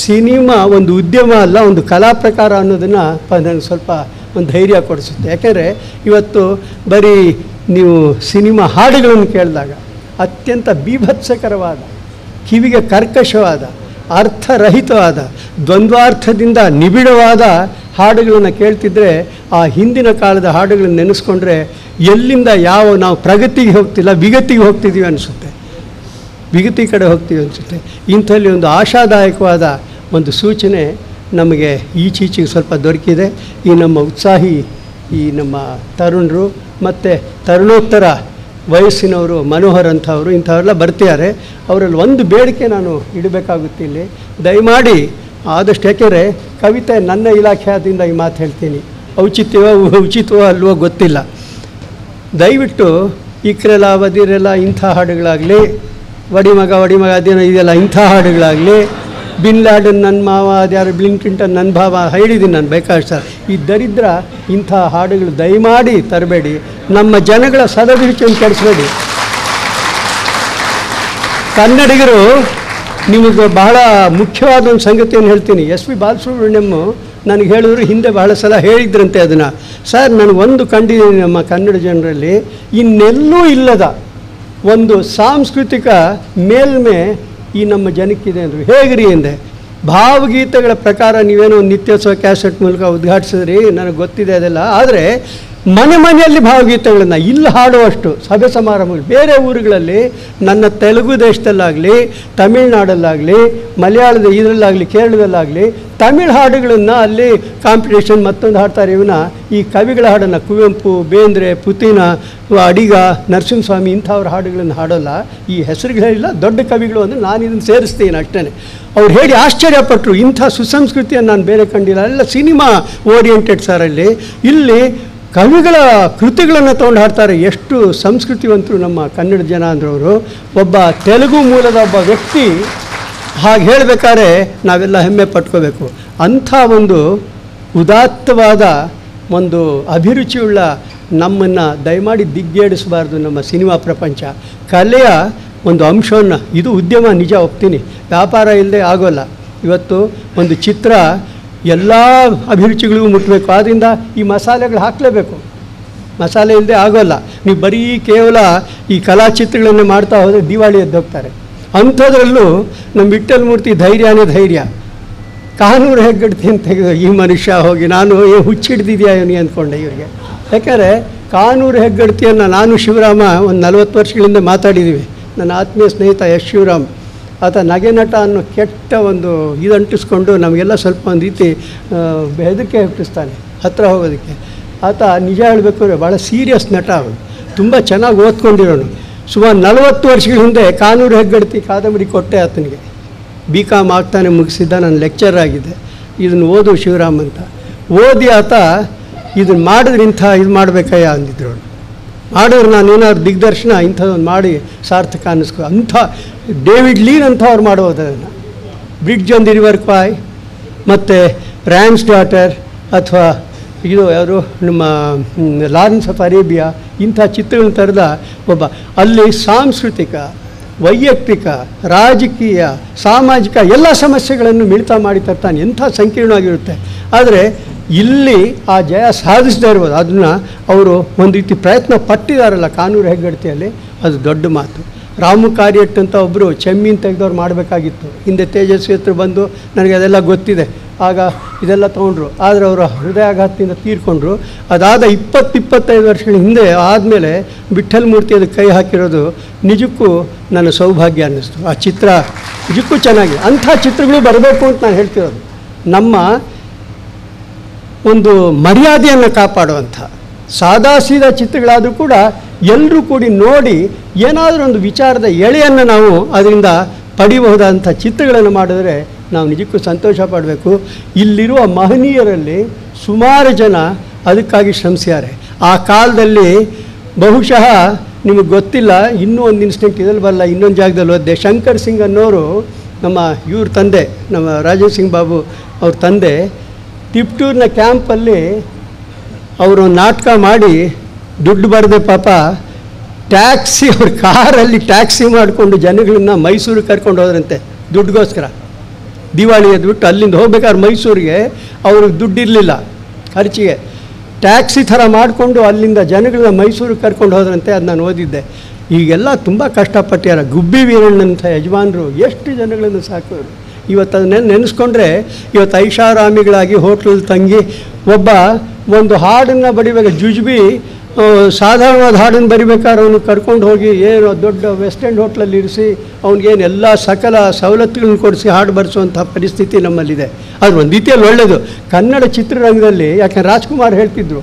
Cinema ಒಂದು ಉದ್ಯಮ ಅಲ್ಲ ಒಂದು ಕಲಾ ಪ್ರಕಾರ ಅನ್ನೋದನ್ನು ಪ ನನಗೆ ಸ್ವಲ್ಪ ಒಂದು ಧೈರ್ಯ ಕೊಡಿಸುತ್ತೆ ಯಾಕೆಂದರೆ ಇವತ್ತು ಬರೀ ನೀವು ಸಿನಿಮಾ ಹಾಡುಗಳನ್ನು ಕೇಳಿದಾಗ ಅತ್ಯಂತ ಬೀಭತ್ಸಕರವಾದ ಕಿವಿಗೆ ಕರ್ಕಶವಾದ ಅರ್ಥರಹಿತವಾದ ದ್ವಂದ್ವಾರ್ಥದಿಂದ ನಿಬಿಡವಾದ ಹಾಡುಗಳನ್ನು ಕೇಳ್ತಿದ್ರೆ ಆ ಹಿಂದಿನ ಕಾಲದ ಹಾಡುಗಳನ್ನು ನೆನೆಸ್ಕೊಂಡ್ರೆ ಎಲ್ಲಿಂದ ಯಾವ ನಾವು ಪ್ರಗತಿಗೆ ಹೋಗ್ತಿಲ್ಲ ವಿಗತಿಗೆ ಹೋಗ್ತಿದ್ದೀವಿ ಅನಿಸುತ್ತೆ ವಿಗತಿ ಕಡೆ ಹೋಗ್ತೀವಿ ಅನಿಸುತ್ತೆ ಇಂಥಲ್ಲಿ ಒಂದು ಆಶಾದಾಯಕವಾದ ಒಂದು ಸೂಚನೆ ನಮಗೆ ಈಚೀಚೆಗೆ ಸ್ವಲ್ಪ ದೊರಕಿದೆ ಈ ನಮ್ಮ ಉತ್ಸಾಹಿ ಈ ನಮ್ಮ ತರುಣರು ಮತ್ತು ತರುಣೋತ್ತರ ವಯಸ್ಸಿನವರು ಮನೋಹರ್ ಅಂಥವರು ಇಂಥವರೆಲ್ಲ ಬರ್ತಿದ್ದಾರೆ ಅವರಲ್ಲಿ ಒಂದು ಬೇಡಿಕೆ ನಾನು ಇಡಬೇಕಾಗುತ್ತೆ ಇಲ್ಲಿ ದಯಮಾಡಿ ಆದಷ್ಟು ಯಾಕೆಂದರೆ ಕವಿತೆ ನನ್ನ ಇಲಾಖೆಯಾದಿಂದ ಈ ಮಾತು ಹೇಳ್ತೀನಿ ಔಚಿತ್ಯವೋ ಉಚಿತವೋ ಅಲ್ವೋ ಗೊತ್ತಿಲ್ಲ ದಯವಿಟ್ಟು ಇಕ್ರೆಲ್ಲ ಬದಿರೆಲ್ಲ ಇಂಥ ಹಾಡುಗಳಾಗಲಿ ವಡಿಮಗ ವಡಿಮಗ ಅದೇನೋ ಇದೆಲ್ಲ ಇಂಥ ಹಾಡುಗಳಾಗಲಿ ಬಿನ್ ಲ್ಯಾಡನ್ ನನ್ನ ಮಾವ ಅದ್ಯಾರು ಬ್ಲಿಂಕಿಂಟನ್ ನನ್ನ ಭಾವ ಹೇಳಿದ್ದೀನಿ ನಾನು ಬೇಕಾದಷ್ಟು ಸರ್ ಈ ದರಿದ್ರ ಇಂಥ ಹಾಡುಗಳು ದಯಮಾಡಿ ತರಬೇಡಿ ನಮ್ಮ ಜನಗಳ ಸದಭಿರುಚಿಯನ್ನು ಕೆಡಿಸಬೇಡಿ ಕನ್ನಡಿಗರು ನಿಮಗೆ ಬಹಳ ಮುಖ್ಯವಾದ ಒಂದು ಸಂಗತಿಯನ್ನು ಹೇಳ್ತೀನಿ ಎಸ್ ಪಿ ಬಾಲಸುಬ್ರಹ್ಮಣ್ಯಮ್ ನನಗೆ ಹೇಳಿದ್ರು ಹಿಂದೆ ಬಹಳ ಸಲ ಹೇಳಿದ್ರಂತೆ ಅದನ್ನು ಸರ್ ನನಗೊಂದು ಕಂಡಿದ್ದೀನಿ ನಮ್ಮ ಕನ್ನಡ ಜನರಲ್ಲಿ ಇನ್ನೆಲ್ಲೂ ಇಲ್ಲದ ಒಂದು ಸಾಂಸ್ಕೃತಿಕ ಮೇಲ್ಮೆ ಈ ನಮ್ಮ ಜನಕ್ಕಿದೆ ಅಂದರು ಹೇಗ್ರಿ ಎಂದೆ ಭಾವಗೀತೆಗಳ ಪ್ರಕಾರ ನೀವೇನೋ ಒಂದು ನಿತ್ಯೋತ್ಸವ ಕ್ಯಾಸೆಟ್ ಮೂಲಕ ಉದ್ಘಾಟಿಸಿದ್ರಿ ನನಗೆ ಗೊತ್ತಿದೆ ಅದೆಲ್ಲ ಆದರೆ ಮನೆ ಮನೆಯಲ್ಲಿ ಭಾವಗೀತೆಗಳನ್ನು ಇಲ್ಲಿ ಹಾಡುವಷ್ಟು ಸಭೆ ಸಮಾರಂಭಗಳು ಬೇರೆ ಊರುಗಳಲ್ಲಿ ನನ್ನ ತೆಲುಗು ದೇಶದಲ್ಲಾಗಲಿ ತಮಿಳ್ನಾಡಲ್ಲಾಗಲಿ ಮಲಯಾಳದ ಇದರಲ್ಲಾಗಲಿ ಕೇರಳದಲ್ಲಾಗಲಿ ತಮಿಳ್ ಹಾಡುಗಳನ್ನು ಅಲ್ಲಿ ಕಾಂಪಿಟೇಷನ್ ಮತ್ತೊಂದು ಹಾಡ್ತಾರೆ ಇವನ್ನ ಈ ಕವಿಗಳ ಹಾಡನ್ನು ಕುವೆಂಪು ಬೇಂದ್ರೆ ಪುತಿನ ಅಡಿಗ ನರಸಿಂಹಸ್ವಾಮಿ ಇಂಥವ್ರ ಹಾಡುಗಳನ್ನು ಹಾಡೋಲ್ಲ ಈ ಹೆಸರುಗಳಿಲ್ಲ ದೊಡ್ಡ ಕವಿಗಳು ಅಂದರೆ ನಾನು ಇದನ್ನು ಸೇರಿಸ್ತೀನಿ ಅಷ್ಟೇ ಅವ್ರು ಹೇಳಿ ಆಶ್ಚರ್ಯಪಟ್ಟರು ಇಂಥ ಸುಸಂಸ್ಕೃತಿಯನ್ನು ನಾನು ಬೇರೆ ಕಂಡಿಲ್ಲ ಎಲ್ಲ ಸಿನಿಮಾ ಓರಿಯೆಂಟೆಡ್ ಸರ್ ಅಲ್ಲಿ ಇಲ್ಲಿ ಕವಿಗಳ ಕೃತಿಗಳನ್ನು ತೊಗೊಂಡು ಹಾಡ್ತಾರೆ ಎಷ್ಟು ಸಂಸ್ಕೃತಿವಂತರು ನಮ್ಮ ಕನ್ನಡ ಜನ ಅಂದ್ರವರು ಒಬ್ಬ ತೆಲುಗು ಮೂಲದ ಒಬ್ಬ ವ್ಯಕ್ತಿ ಹಾಗೆ ಹೇಳಬೇಕಾದ್ರೆ ನಾವೆಲ್ಲ ಹೆಮ್ಮೆ ಪಟ್ಕೋಬೇಕು ಅಂಥ ಒಂದು ಉದಾತ್ತವಾದ ಒಂದು ಅಭಿರುಚಿಯುಳ್ಳ ನಮ್ಮನ್ನು ದಯಮಾಡಿ ದಿಗ್ಗೇಡಿಸಬಾರ್ದು ನಮ್ಮ ಸಿನಿಮಾ ಪ್ರಪಂಚ ಕಲೆಯ ಒಂದು ಅಂಶವನ್ನು ಇದು ಉದ್ಯಮ ನಿಜ ಒಪ್ತೀನಿ ವ್ಯಾಪಾರ ಇಲ್ಲದೆ ಆಗೋಲ್ಲ ಇವತ್ತು ಒಂದು ಚಿತ್ರ ಎಲ್ಲ ಅಭಿರುಚಿಗಳಿಗೂ ಮುಟ್ಟಬೇಕು ಆದ್ದರಿಂದ ಈ ಮಸಾಲೆಗಳು ಹಾಕಲೇಬೇಕು ಮಸಾಲೆ ಇಲ್ಲದೆ ಆಗೋಲ್ಲ ನೀವು ಬರೀ ಕೇವಲ ಈ ಕಲಾಚಿತ್ರಗಳನ್ನೇ ಮಾಡ್ತಾ ಹೋದರೆ ದಿವಾಳಿ ಎದ್ದೋಗ್ತಾರೆ ಅಂಥದ್ರಲ್ಲೂ ನಮ್ಮ ವಿಠ್ಠಲ ಮೂರ್ತಿ ಧೈರ್ಯನೇ ಧೈರ್ಯ ಕಾನೂರು ಹೆಗ್ಗಡ್ತಿ ಅಂತ ತೆಗೆದು ಈ ಮನುಷ್ಯ ಹೋಗಿ ನಾನು ಏ ಹುಚ್ಚಿಡ್ದಿದ್ಯಾ ಇವನಿಗೆ ಅಂದ್ಕೊಂಡೆ ಇವರಿಗೆ ಯಾಕಂದರೆ ಕಾನೂರು ಹೆಗ್ಗಡ್ತಿಯನ್ನು ನಾನು ಶಿವರಾಮ ಒಂದು ನಲವತ್ತು ವರ್ಷಗಳಿಂದ ಮಾತಾಡಿದ್ದೀವಿ ನನ್ನ ಆತ್ಮೀಯ ಸ್ನೇಹಿತ ಎಸ್ ಶಿವರಾಮ್ ಆತ ನಗೆ ನಟ ಅನ್ನೋ ಕೆಟ್ಟ ಒಂದು ಇದು ಅಂಟಿಸ್ಕೊಂಡು ನಮಗೆಲ್ಲ ಸ್ವಲ್ಪ ಒಂದು ರೀತಿ ಆ, ಹೆದರಿಕೆ ಹುಟ್ಟಿಸ್ತಾನೆ ಹತ್ತಿರ ಹೋಗೋದಕ್ಕೆ ಆತ ನಿಜ ಹೇಳಬೇಕು ಅಂದರೆ ಭಾಳ ಸೀರಿಯಸ್ ನಟ ಅವನು ತುಂಬ ಚೆನ್ನಾಗಿ ಓದ್ಕೊಂಡಿರೋನು ಸುಮಾರು ನಲವತ್ತು ವರ್ಷಗಳ ಹಿಂದೆ ಕಾನೂರು ಹೆಗ್ಗಡ್ತಿ ಕಾದಂಬರಿ ಕೊಟ್ಟೆ ಆತನಿಗೆ ಬಿ ಕಾಮ್ ಆಗ್ತಾನೆ ಮುಗಿಸಿದ್ದ ನಾನು ಲೆಕ್ಚರ್ ಆಗಿದ್ದೆ ಇದನ್ನು ಓದು ಶಿವರಾಮ್ ಅಂತ ಓದಿ ಆತ ಇದನ್ನು ಮಾಡಿದ್ರೆ ಇಂಥ ಇದು ಮಾಡಬೇಕಯ್ಯ ಅಂದಿದ್ರು ಅವ್ರು. ಮಾಡಿದ್ರೆ ನಾನು ಏನಾದ್ರು ದಿಗ್ದರ್ಶನ ಇಂಥದ್ದೊಂದು ಮಾಡಿ ಸಾರ್ಥಕ ಅನ್ನಿಸ್ಕೊ ಅಂಥ ಡೇವಿಡ್ ಲೀನ್ ಅಂಥವ್ರು ಮಾಡೋದು ಅದನ್ನು ಬ್ರಿಡ್ಜ್ ಆನ್ ದಿ ರಿವರ್ ಕಾಯ್ ಮತ್ತು ರ್ಯಾನ್ಸ್ ಡಾಟರ್ ಅಥವಾ ಇದು ಯಾರು ನಮ್ಮ ಹ್ಮ್, ಲಾರೆನ್ಸ್ ಆಫ್ ಅರೇಬಿಯಾ ಇಂಥ ಚಿತ್ರಗಳನ್ನ ತರೆದ ಒಬ್ಬ ಅಲ್ಲಿ ಸಾಂಸ್ಕೃತಿಕ ವೈಯಕ್ತಿಕ ರಾಜಕೀಯ ಸಾಮಾಜಿಕ ಎಲ್ಲ ಸಮಸ್ಯೆಗಳನ್ನು ಮಿಳಿತ ಮಾಡಿ ತರ್ತಾನೆ ಎಂಥ ಸಂಕೀರ್ಣವಾಗಿರುತ್ತೆ ಆದರೆ ಇಲ್ಲಿ ಆ ಜಯ ಸಾಧಿಸದೇ ಇರ್ಬೋದು ಅದನ್ನು ಅವರು ಒಂದು ರೀತಿ ಪ್ರಯತ್ನ ಪಟ್ಟಿದಾರಲ್ಲ ಕಾನೂರು ಹೆಗ್ಗಡ್ತಿಯಲ್ಲಿ ಅದು ದೊಡ್ಡ ಮಾತು ರಾಮು ಕಾರ್ಯಟ್ ಅಂತ ಒಬ್ಬರು ಚೆಮ್ಮೀನ್ ತೆಗೆದವ್ರು ಮಾಡಬೇಕಾಗಿತ್ತು ಹಿಂದೆ ತೇಜಸ್ವಿ ಹತ್ರ ಬಂದು ನನಗೆ ಅದೆಲ್ಲ ಗೊತ್ತಿದೆ ಆಗ ಇದೆಲ್ಲ ತೊಗೊಂಡ್ರು ಆದರೆ ಅವರ ಹೃದಯಾಘಾತದಿಂದ ತೀರ್ಕೊಂಡ್ರು ಅದಾದ ಇಪ್ಪತ್ತು ಇಪ್ಪತ್ತೈದು ವರ್ಷಗಳ ಹಿಂದೆ ಆದಮೇಲೆ ವಿಠ್ಠಲ್ ಮೂರ್ತಿ ಅದಕ್ಕೆ ಕೈ ಹಾಕಿರೋದು ನಿಜಕ್ಕೂ ನನ್ನ ಸೌಭಾಗ್ಯ ಅನ್ನಿಸ್ತು ಆ ಚಿತ್ರ ನಿಜಕ್ಕೂ ಚೆನ್ನಾಗಿದೆ ಅಂಥ ಚಿತ್ರಗಳು ಬರಬೇಕು ಅಂತ ನಾನು ಹೇಳ್ತಿರೋದು ನಮ್ಮ ಒಂದು ಮರ್ಯಾದೆಯನ್ನು ಕಾಪಾಡುವಂಥ ಸಾದಾ ಸೀದಾ ಚಿತ್ರಗಳಾದರೂ ಕೂಡ ಎಲ್ಲರೂ ಕೂಡಿ ನೋಡಿ ಏನಾದರೂ ಒಂದು ವಿಚಾರದ ಎಳೆಯನ್ನು ನಾವು ಅದರಿಂದ ಪಡಿಬಹುದಾದಂಥ ಚಿತ್ರಗಳನ್ನು ಮಾಡಿದ್ರೆ ನಾವು ನಿಜಕ್ಕೂ ಸಂತೋಷ ಪಡಬೇಕು ಇಲ್ಲಿರುವ ಮಹನೀಯರಲ್ಲಿ ಸುಮಾರು ಜನ ಅದಕ್ಕಾಗಿ ಶ್ರಮಿಸ್ಯಾರೆ ಆ ಕಾಲದಲ್ಲಿ ಬಹುಶಃ ನಿಮಗೆ ಗೊತ್ತಿಲ್ಲ ಇನ್ನೂ ಒಂದು ಇನ್ಸ್ಟೆಂಟ್ ಇದ್ರಲ್ಲಿ ಬರಲ್ಲ ಇನ್ನೊಂದು ಜಾಗದಲ್ಲಿ ಓದಿದೆ ಶಂಕರ್ ಸಿಂಗ್ ಅನ್ನೋರು ನಮ್ಮ ಇವ್ರ ತಂದೆ ನಮ್ಮ ರಾಜೇಶ್ ಸಿಂಗ್ ಬಾಬು ಅವ್ರ ತಂದೆ ತಿಪ್ಟೂರಿನ ಕ್ಯಾಂಪಲ್ಲಿ ಅವರು ನಾಟಕ ಮಾಡಿ ದುಡ್ಡು ಬರದೆ ಪಾಪ ಟ್ಯಾಕ್ಸಿ ಅವ್ರ ಕಾರಲ್ಲಿ ಟ್ಯಾಕ್ಸಿ ಮಾಡಿಕೊಂಡು ಜನಗಳನ್ನ ಮೈಸೂರಿಗೆ ಕರ್ಕೊಂಡು ಹೋದ್ರಂತೆ ದುಡ್ಡುಗೋಸ್ಕರ ದಿವಾಳಿ ಎದ್ಬಿಟ್ಟು ಅಲ್ಲಿಂದ ಹೋಗ್ಬೇಕಾದ್ರೆ ಮೈಸೂರಿಗೆ ಅವ್ರಿಗೆ ದುಡ್ಡಿರಲಿಲ್ಲ ಖರ್ಚಿಗೆ ಟ್ಯಾಕ್ಸಿ ಥರ ಮಾಡಿಕೊಂಡು ಅಲ್ಲಿಂದ ಜನಗಳನ್ನ ಮೈಸೂರಿಗೆ ಕರ್ಕೊಂಡು ಹೋದ್ರಂತೆ ಅದು ನಾನು ಓದಿದ್ದೆ ಈಗೆಲ್ಲ ತುಂಬ ಕಷ್ಟಪಟ್ಟ್ಯಾರ ಗುಬ್ಬಿ ವೀರಣ್ಣಂಥ ಯಜಮಾನರು ಎಷ್ಟು ಜನಗಳನ್ನು ಸಾಕೋರು ಇವತ್ತು ಅದನ್ನ ನೆನೆಸ್ಕೊಂಡ್ರೆ ಇವತ್ತು ಐಷಾರಾಮಿಗಳಾಗಿ ಹೋಟ್ಲಲ್ಲಿ ತಂಗಿ ಒಬ್ಬ ಒಂದು ಹಾಡನ್ನು ಬಡಿಬೇಕು ಜುಜ್ಬಿ ಆ, ಸಾಧಾರಣವಾದ ಹಾಡನ್ನು ಬರಿಬೇಕಾದ್ರೆ ಅವನು ಕರ್ಕೊಂಡು ಹೋಗಿ ಏನು ದೊಡ್ಡ ವೆಸ್ಟ್ ಎಂಡ್ ಹೋಟ್ಲಲ್ಲಿ ಇರಿಸಿ ಅವ್ನಿಗೇನು ಎಲ್ಲ ಸಕಲ ಸವಲತ್ತುಗಳನ್ನು ಕೊಡಿಸಿ ಹಾಡು ಬರೆಸುವಂಥ ಪರಿಸ್ಥಿತಿ ನಮ್ಮಲ್ಲಿದೆ ಅದು ಒಂದು ರೀತಿಯಲ್ಲಿ ಒಳ್ಳೆಯದು ಕನ್ನಡ ಚಿತ್ರರಂಗದಲ್ಲಿ ಯಾಕಂದ್ರೆ ರಾಜ್ಕುಮಾರ್ ಹೇಳ್ತಿದ್ರು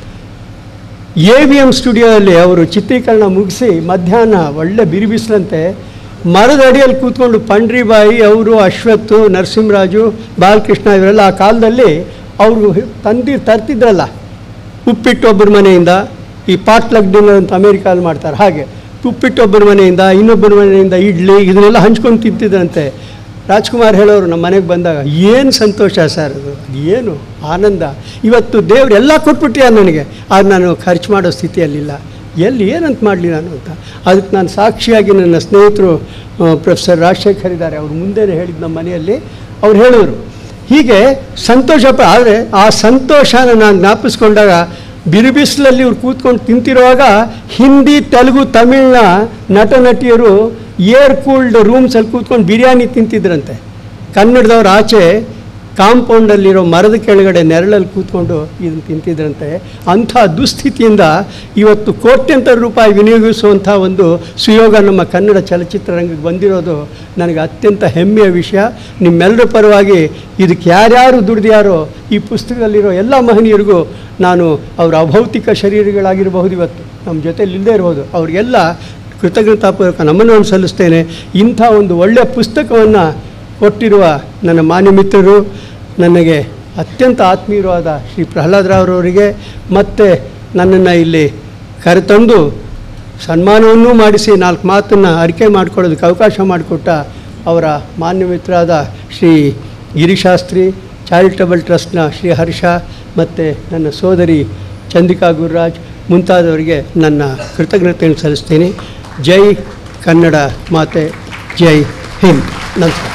ಎ ವಿ ಎಮ್ ಸ್ಟುಡಿಯೋದಲ್ಲಿ ಅವರು ಚಿತ್ರೀಕರಣ ಮುಗಿಸಿ ಮಧ್ಯಾಹ್ನ ಒಳ್ಳೆ ಬಿರುಬಿಸಿಲಂತೆ ಮರದ ಅಡಿಯಲ್ಲಿ ಕೂತ್ಕೊಂಡು ಪಂಡ್ರಿಬಾಯಿ ಅವರು ಅಶ್ವತ್ತು ನರಸಿಂಹರಾಜು ಬಾಲಕೃಷ್ಣ ಇವರೆಲ್ಲ ಆ ಕಾಲದಲ್ಲಿ ಅವರು ತಂದಿ ತರ್ತಿದ್ರಲ್ಲ ಉಪ್ಪಿಟ್ಟು ಒಬ್ಬರ ಮನೆಯಿಂದ ಈ ಪಾಟ್ಲಕ್ ಡಿನ್ನರ್ ಅಂತ ಅಮೇರಿಕಾದಲ್ಲಿ ಮಾಡ್ತಾರೆ ಹಾಗೆ ಉಪ್ಪಿಟ್ಟು ಒಬ್ಬರ ಮನೆಯಿಂದ ಇನ್ನೊಬ್ಬರ ಮನೆಯಿಂದ ಇಡ್ಲಿ ಇದನ್ನೆಲ್ಲ ಹಂಚ್ಕೊಂಡು ತಿಂತಿದ್ರಂತೆ ರಾಜ್ಕುಮಾರ್ ಹೇಳೋರು ನಮ್ಮ ಮನೆಗೆ ಬಂದಾಗ ಏನು ಸಂತೋಷ ಸರ್ ಅದು ಏನು ಆನಂದ ಇವತ್ತು ದೇವ್ರು ಎಲ್ಲ ಕೊಟ್ಬಿಟ್ಟಿಯ ನನಗೆ ಅದು ನಾನು ಖರ್ಚು ಮಾಡೋ ಸ್ಥಿತಿಯಲ್ಲಿಲ್ಲ ಎಲ್ಲಿ ಏನಂತ ಮಾಡಲಿ ನಾನು ಅಂತ ಅದಕ್ಕೆ ನಾನು ಸಾಕ್ಷಿಯಾಗಿ ನನ್ನ ಸ್ನೇಹಿತರು ಪ್ರೊಫೆಸರ್ ರಾಜಶೇಖರ್ ಇದ್ದಾರೆ ಅವ್ರು ಮುಂದೆನೇ ಹೇಳಿದ್ದು ನಮ್ಮ ಮನೆಯಲ್ಲಿ ಅವ್ರು ಹೇಳಿದ್ರು ಹೀಗೆ ಸಂತೋಷ ಪ ಆದರೆ ಆ ಸಂತೋಷನ ನಾನು ಜ್ಞಾಪಿಸ್ಕೊಂಡಾಗ ಬಿರುಬಿಸಿಲಲ್ಲಿ ಇವ್ರು ಕೂತ್ಕೊಂಡು ತಿಂತಿರುವಾಗ ಹಿಂದಿ ತೆಲುಗು ತಮಿಳ್ನ ನಟ ನಟಿಯರು ಏರ್ ಕೂಲ್ಡ್ ರೂಮ್ಸಲ್ಲಿ ಕೂತ್ಕೊಂಡು ಬಿರಿಯಾನಿ ತಿಂತಿದ್ರಂತೆ ಕನ್ನಡದವ್ರು ಆಚೆ ಕಾಂಪೌಂಡಲ್ಲಿರೋ ಮರದ ಕೆಳಗಡೆ ನೆರಳಲ್ಲಿ ಕೂತ್ಕೊಂಡು ಇದನ್ನು ತಿಂತಿದ್ರಂತೆ ಅಂಥ ದುಸ್ಥಿತಿಯಿಂದ ಇವತ್ತು ಕೋಟ್ಯಂತರ ರೂಪಾಯಿ ವಿನಿಯೋಗಿಸುವಂಥ ಒಂದು ಸುಯೋಗ ನಮ್ಮ ಕನ್ನಡ ಚಲಚಿತ್ರರಂಗಕ್ಕೆ ಬಂದಿರೋದು ನನಗೆ ಅತ್ಯಂತ ಹೆಮ್ಮೆಯ ವಿಷಯ ನಿಮ್ಮೆಲ್ಲರ ಪರವಾಗಿ ಇದಕ್ಕೆ ಯಾರ್ಯಾರು ದುಡ್ದ್ಯಾರೋ ಈ ಪುಸ್ತಕದಲ್ಲಿರೋ ಎಲ್ಲ ಮಹನೀಯರಿಗೂ ನಾನು ಅವರ ಅಭೌತಿಕ ಶರೀರಗಳಾಗಿರಬಹುದು ಇವತ್ತು ನಮ್ಮ ಜೊತೆಲಿ ಇಲ್ಲದೇ ಇರ್ಬೋದು ಅವ್ರಿಗೆಲ್ಲ ಕೃತಜ್ಞತಾಪೂರ್ವಕ ನಮನವನ್ನು ಸಲ್ಲಿಸ್ತೇನೆ ಇಂಥ ಒಂದು ಒಳ್ಳೆಯ ಪುಸ್ತಕವನ್ನು ಕೊಟ್ಟಿರುವ ನನ್ನ ಮಾನ್ಯ ಮಿತ್ರರು ನನಗೆ ಅತ್ಯಂತ ಆತ್ಮೀಯರಾದ ಶ್ರೀ ಪ್ರಹ್ಲಾದ್ ರಾವ್ರವರಿಗೆ ಮತ್ತು ನನ್ನನ್ನು ಇಲ್ಲಿ ಕರೆತಂದು ಸನ್ಮಾನವನ್ನೂ ಮಾಡಿಸಿ ನಾಲ್ಕು ಮಾತನ್ನು ಅರಿಕೆ ಮಾಡಿಕೊಳ್ಳೋದಕ್ಕೆ ಅವಕಾಶ ಮಾಡಿಕೊಟ್ಟ ಅವರ ಮಾನ್ಯ ಮಿತ್ರರಾದ ಶ್ರೀ ಗಿರಿಶಾಸ್ತ್ರಿ ಚಾರಿಟಬಲ್ ಟ್ರಸ್ಟ್ನ ಶ್ರೀ ಹರ್ಷ ಮತ್ತು ನನ್ನ ಸೋದರಿ ಚಂದಿಕಾ ಗುರುರಾಜ್ ಮುಂತಾದವರಿಗೆ ನನ್ನ ಕೃತಜ್ಞತೆಯನ್ನು ಸಲ್ಲಿಸ್ತೀನಿ ಜೈ ಕನ್ನಡ ಮಾತೆ ಜೈ ಹಿಂದ್ ನಮಸ್ಕಾರ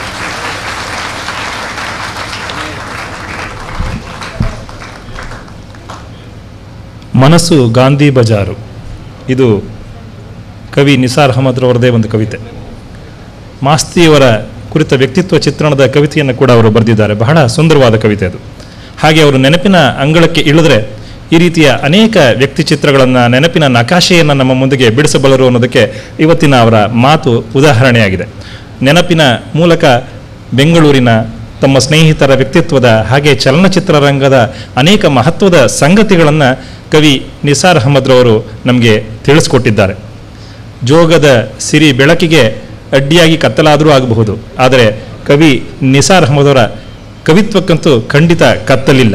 ಮನಸ್ಸು ಗಾಂಧಿ ಬಜಾರು ಇದು ಕವಿ ನಿಸಾರ್ ಅಹಮದ್ರವರದೇ ಒಂದು ಕವಿತೆ ಮಾಸ್ತಿಯವರ ಕುರಿತ ವ್ಯಕ್ತಿತ್ವ ಚಿತ್ರಣದ ಕವಿತೆಯನ್ನು ಕೂಡ ಅವರು ಬರೆದಿದ್ದಾರೆ ಬಹಳ ಸುಂದರವಾದ ಕವಿತೆ ಅದು ಹಾಗೆ ಅವರು ನೆನಪಿನ ಅಂಗಳಕ್ಕೆ ಇಳಿದ್ರೆ ಈ ರೀತಿಯ ಅನೇಕ ವ್ಯಕ್ತಿ ಚಿತ್ರಗಳನ್ನು ನೆನಪಿನ ನಕಾಶೆಯನ್ನು ನಮ್ಮ ಮುಂದಿಗೆ ಬಿಡಿಸಬಲ್ಲರು ಅನ್ನೋದಕ್ಕೆ ಇವತ್ತಿನ ಅವರ ಮಾತು ಉದಾಹರಣೆಯಾಗಿದೆ ನೆನಪಿನ ಮೂಲಕ ಬೆಂಗಳೂರಿನ ತಮ್ಮ ಸ್ನೇಹಿತರ ವ್ಯಕ್ತಿತ್ವದ ಹಾಗೆ ಚಲನಚಿತ್ರರಂಗದ ಅನೇಕ ಮಹತ್ವದ ಸಂಗತಿಗಳನ್ನು ಕವಿ ನಿಸಾರ್ ಅಹಮದ್ರವರು ನಮಗೆ ತಿಳಿಸ್ಕೊಟ್ಟಿದ್ದಾರೆ ಜೋಗದ ಸಿರಿ ಬೆಳಕಿಗೆ ಅಡ್ಡಿಯಾಗಿ ಕತ್ತಲಾದರೂ ಆಗಬಹುದು ಆದರೆ ಕವಿ ನಿಸಾರ್ ಅಹಮದ್ ಅವರ ಕವಿತ್ವಕ್ಕಂತೂ ಖಂಡಿತ ಕತ್ತಲಿಲ್ಲ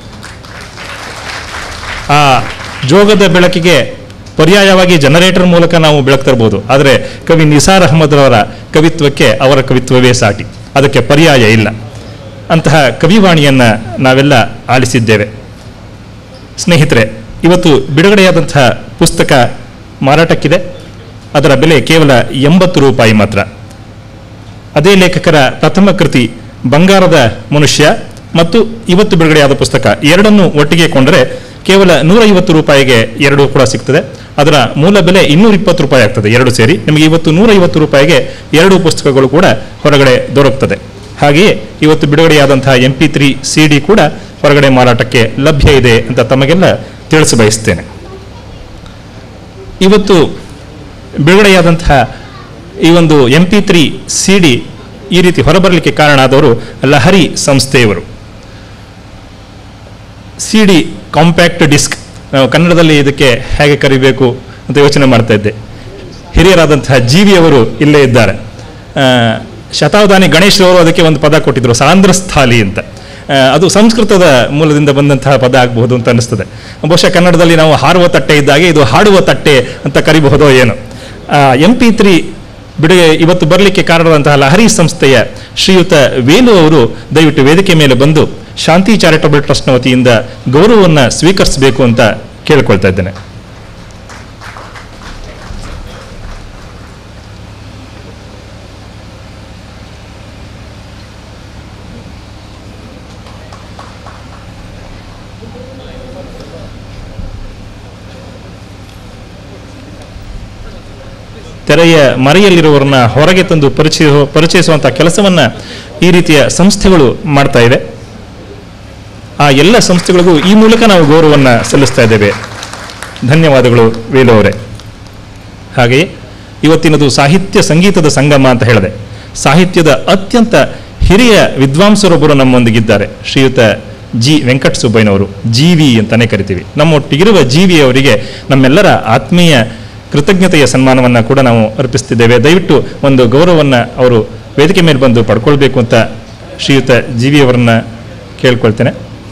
ಆ ಜೋಗದ ಬೆಳಕಿಗೆ ಪರ್ಯಾಯವಾಗಿ ಜನರೇಟರ್ ಮೂಲಕ ನಾವು ಬೆಳಕು ತರಬಹುದು ಆದರೆ ಕವಿ ನಿಸಾರ್ ಅಹಮದ್ ಅವರ ಕವಿತ್ವಕ್ಕೆ ಅವರ ಕವಿತ್ವವೇ ಸಾಟಿ ಅದಕ್ಕೆ ಪರ್ಯಾಯ ಇಲ್ಲ ಅಂತಹ ಕವಿವಾಣಿಯನ್ನು ನಾವೆಲ್ಲ ಆಲಿಸಿದ್ದೇವೆ ಸ್ನೇಹಿತರೆ ಇವತ್ತು ಬಿಡುಗಡೆಯಾದಂತಹ ಪುಸ್ತಕ ಮಾರಾಟಕ್ಕಿದೆ ಅದರ ಬೆಲೆ ಕೇವಲ ಎಂಬತ್ತು ರೂಪಾಯಿ ಮಾತ್ರ ಅದೇ ಲೇಖಕರ ಪ್ರಥಮ ಕೃತಿ ಬಂಗಾರದ ಮನುಷ್ಯ ಮತ್ತು ಇವತ್ತು ಬಿಡುಗಡೆಯಾದ ಪುಸ್ತಕ ಎರಡನ್ನು ಒಟ್ಟಿಗೆ ಕೊಂಡರೆ ಕೇವಲ ನೂರೈವತ್ತು ರೂಪಾಯಿಗೆ ಎರಡು ಕೂಡ ಸಿಗ್ತದೆ ಅದರ ಮೂಲ ಬೆಲೆ ಇನ್ನೂರ ಇಪ್ಪತ್ತು ರೂಪಾಯಿ ಆಗ್ತದೆ ಎರಡು ಸೇರಿ ನಿಮಗೆ ಇವತ್ತು ನೂರೈವತ್ತು ರೂಪಾಯಿಗೆ ಎರಡು ಪುಸ್ತಕಗಳು ಕೂಡ ಹೊರಗಡೆ ದೊರಕುತ್ತದೆ ಹಾಗೆಯೇ ಇವತ್ತು ಬಿಡುಗಡೆಯಾದಂತಹ M P three C D ಕೂಡ ಹೊರಗಡೆ ಮಾರಾಟಕ್ಕೆ ಲಭ್ಯ ಇದೆ ಅಂತ ತಮಗೆಲ್ಲ ತಿಳಿಸಬಯಸ್ತೇನೆ ಇವತ್ತು ಬಿಡುಗಡೆಯಾದಂತಹ ಈ ಒಂದು M P three C D ಈ ರೀತಿ ಹೊರಬರಲಿಕ್ಕೆ ಕಾರಣ ಆದವರು ಲಹರಿ ಸಂಸ್ಥೆಯವರು ಸಿ ಡಿ ಕಾಂಪ್ಯಾಕ್ಟ್ ಡಿಸ್ಕ್ ನಾವು ಕನ್ನಡದಲ್ಲಿ ಇದಕ್ಕೆ ಹೇಗೆ ಕರಿಬೇಕು ಅಂತ ಯೋಚನೆ ಮಾಡ್ತಾ ಇದ್ದೆ ಹಿರಿಯರಾದಂತಹ ಜೀವಿಯವರು ಇಲ್ಲೇ ಇದ್ದಾರೆ ಆ, ಶತಾವಧಾನಿ ಗಣೇಶ್ ಅವರು ಅದಕ್ಕೆ ಒಂದು ಪದ ಕೊಟ್ಟಿದ್ರು ಸಾಂದ್ರಸ್ಥಾಲಿ ಅಂತ ಆ, ಅದು ಸಂಸ್ಕೃತದ ಮೂಲದಿಂದ ಬಂದಂತಹ ಪದ ಆಗಬಹುದು ಅಂತ ಅನಿಸ್ತದೆ ಬಹುಶಃ ಕನ್ನಡದಲ್ಲಿ ನಾವು ಹಾರುವ ತಟ್ಟೆ ಇದ್ದಾಗೆ ಇದು ಹಾಡುವ ತಟ್ಟೆ ಅಂತ ಕರಿಬಹುದೋ ಏನೋ ಎಂ ಪಿ ತ್ರೀ ಬಿಡುಗೆ ಇವತ್ತು ಬರಲಿಕ್ಕೆ ಕಾರಣವಾದಂತಹ ಲಹರಿ ಸಂಸ್ಥೆಯ ಶ್ರೀಯುತ ವೇಲು ಅವರು ದಯವಿಟ್ಟು ವೇದಿಕೆ ಮೇಲೆ ಬಂದು ಶಾಂತಿ ಚಾರಿಟಬಲ್ ಟ್ರಸ್ಟ್ನ ವತಿಯಿಂದ ಗೌರವವನ್ನು ಸ್ವೀಕರಿಸಬೇಕು ಅಂತ ಕೇಳ್ಕೊಳ್ತಾ ಇದ್ದೇನೆ ತೆರೆಯ ಮರೆಯಲ್ಲಿರುವವರನ್ನ ಹೊರಗೆ ತಂದು ಪರಿಚಯ ಪರಿಚಯಿಸುವಂಥ ಕೆಲಸವನ್ನು ಈ ರೀತಿಯ ಸಂಸ್ಥೆಗಳು ಮಾಡ್ತಾ ಇದೆ ಆ ಎಲ್ಲ ಸಂಸ್ಥೆಗಳಿಗೂ ಈ ಮೂಲಕ ನಾವು ಗೌರವವನ್ನು ಸಲ್ಲಿಸ್ತಾ ಇದ್ದೇವೆ ಧನ್ಯವಾದಗಳು ವೇಲು ಅವರೇ ಹಾಗೆಯೇ ಇವತ್ತಿನದು ಸಾಹಿತ್ಯ ಸಂಗೀತದ ಸಂಗಮ ಅಂತ ಹೇಳಿದೆ ಸಾಹಿತ್ಯದ ಅತ್ಯಂತ ಹಿರಿಯ ವಿದ್ವಾಂಸರೊಬ್ಬರು ನಮ್ಮೊಂದಿಗಿದ್ದಾರೆ ಶ್ರೀಯುತ ಜಿ ವೆಂಕಟ ಸುಬ್ಬಯ್ಯನವರು ಜಿ ವಿ ಅಂತಾನೆ ಕರಿತೀವಿ ನಮ್ಮೊಟ್ಟಿಗಿರುವ ಜಿ ವಿ ಅವರಿಗೆ ನಮ್ಮೆಲ್ಲರ ಆತ್ಮೀಯ ಕೃತಜ್ಞತೆಯ ಸನ್ಮಾನವನ್ನು ಕೂಡ ನಾವು ಅರ್ಪಿಸ್ತಿದ್ದೇವೆ ದಯವಿಟ್ಟು ಒಂದು ಗೌರವವನ್ನು ಅವರು ವೇದಿಕೆ ಮೇಲೆ ಬಂದು ಪಡ್ಕೊಳ್ಬೇಕು ಅಂತ ಶ್ರೀಯುತ ಜಿ ವಿ ಅವರನ್ನ ಕೇಳ್ಕೊಳ್ತೇನೆ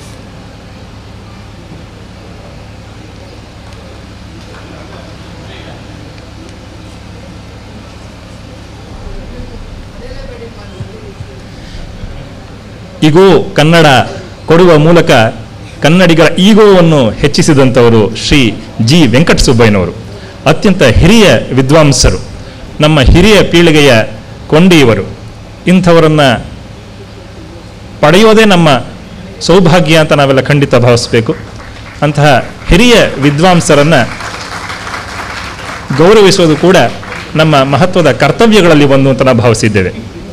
ಈಗೋ ಕನ್ನಡ ಕೊಡುವ ಮೂಲಕ ಕನ್ನಡಿಗರ ಈಗೋವನ್ನು ಹೆಚ್ಚಿಸಿದಂಥವರು ಶ್ರೀ ಜಿ ವೆಂಕಟ ಸುಬ್ಬಯ್ಯನವರು ಅತ್ಯಂತ ಹಿರಿಯ ವಿದ್ವಾಂಸರು ನಮ್ಮ ಹಿರಿಯ ಪೀಳಿಗೆಯ ಕೊಂಡಿಯವರು ಇಂಥವರನ್ನು ಪಡೆಯೋದೇ ನಮ್ಮ ಸೌಭಾಗ್ಯ ಅಂತ ನಾವೆಲ್ಲ ಖಂಡಿತ ಭಾವಿಸಬೇಕು ಅಂತಹ ಹಿರಿಯ ವಿದ್ವಾಂಸರನ್ನು ಗೌರವಿಸುವುದು ಕೂಡ ನಮ್ಮ ಮಹತ್ವದ ಕರ್ತವ್ಯಗಳಲ್ಲಿ ಒಂದು ಅಂತ ನಾವು ಭಾವಿಸಿದ್ದೇವೆ